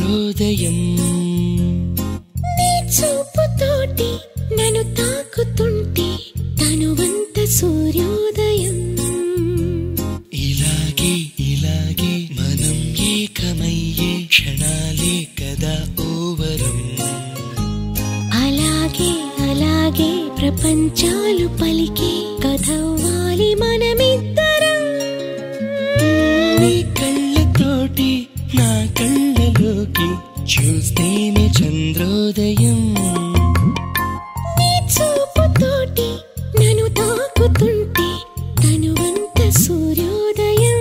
చంద్రోదయం నీ చూపుతోటి నన్ను తాకుతుంటే తనువంత సూర్యోదయం ఇలాగే ఇలాగే మనం ఏకమయ్యే క్షణాలే కదా ఓవరం అలాగే అలాగే ప్రపంచాలు పలికే కథవ్వాలి మనమిద్దరం నీ కళ్ళతోటి నా కళ్ళలోకి చూస్తేనే చంద్రోదయం నీ చూపుతోటి నన్ను తాకుతుంటే తనువంత సూర్యోదయం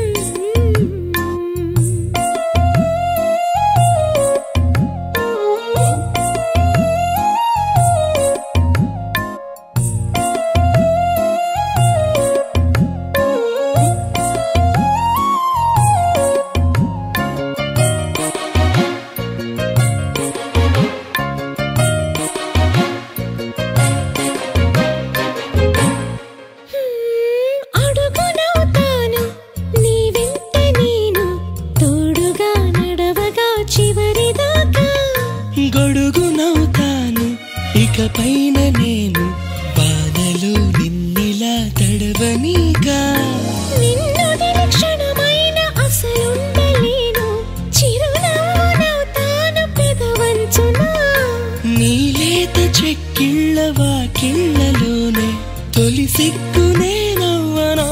అడుగునవుతాను నీ వెంట నేను తోడుగా నడవగా చివరిదాకా గొడుగునవుతాను ఇక పైన నేను బాధలో నిన్నిలా తడవనీగా నిన్ను క్షణమైన అసలుండలేను చిరునవ్వునవుతాను పెదవంచునా నీలేత చెక్కిళ్ళ వాకిళ్ళలోనే తొలి సిగ్గునే నవ్వనా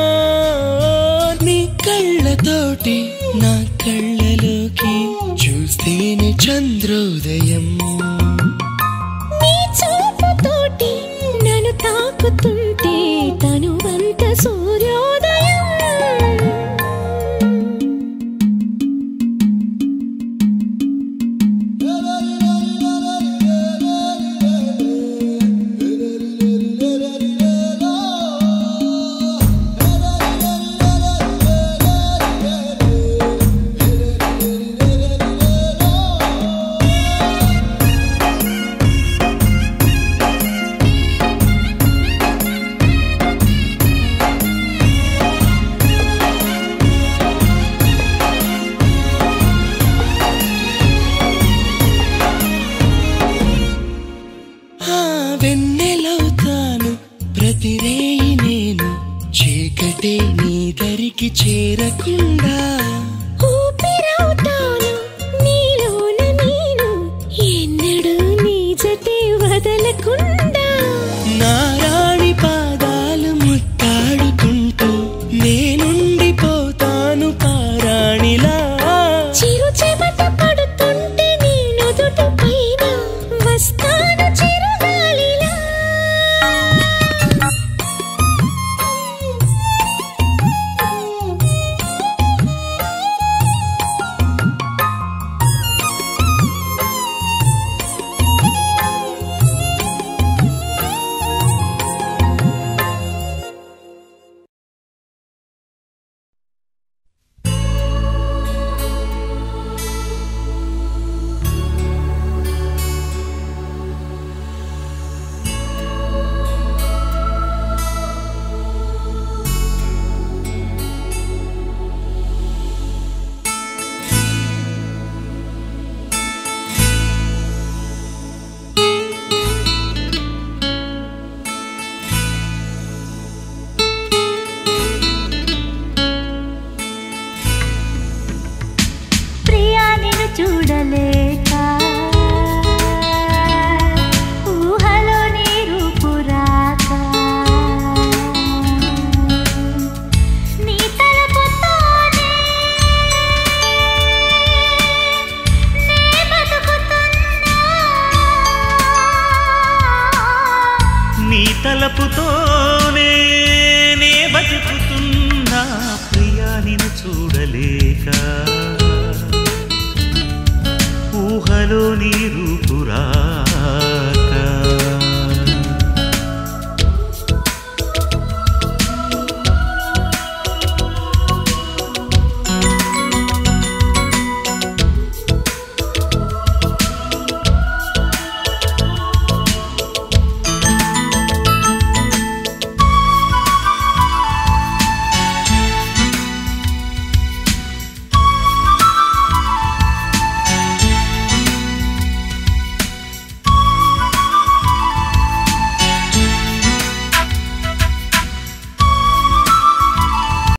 నీ కళ్ళతోటి నా కళ్ళలోకి చూస్తేనే చంద్రోదయం నీ చూపుతోటి నన్ను తాకుతుంటే తనువంత సూర్యోదయం ఆ వెన్నెలవుతాను ప్రతి రేయి నేను చీకటే నీ దరికి చేరకుండా ఊపిరవుతాను నీలోన నేను ఎన్నడూ నీ జతే వదలకుండా నారాణి పాదాలు ముట్టాడుకుంటూ నేనుండిపోతాను పారాణిలా చిరు చెమట పడుతుంటే నీ నుదుట పైన వస్తాను చిరుగాలిలా ప్రియా నిన్ను చూడలేక ఊహలో నీ రూపు రాక నీ తలపుతోనే నే బతుకుతున్నా నీ తలపుతోనే నే బతుకుతున్నా ప్రియా నిన్ను చూడలేక ఊహలో నీ రూపురా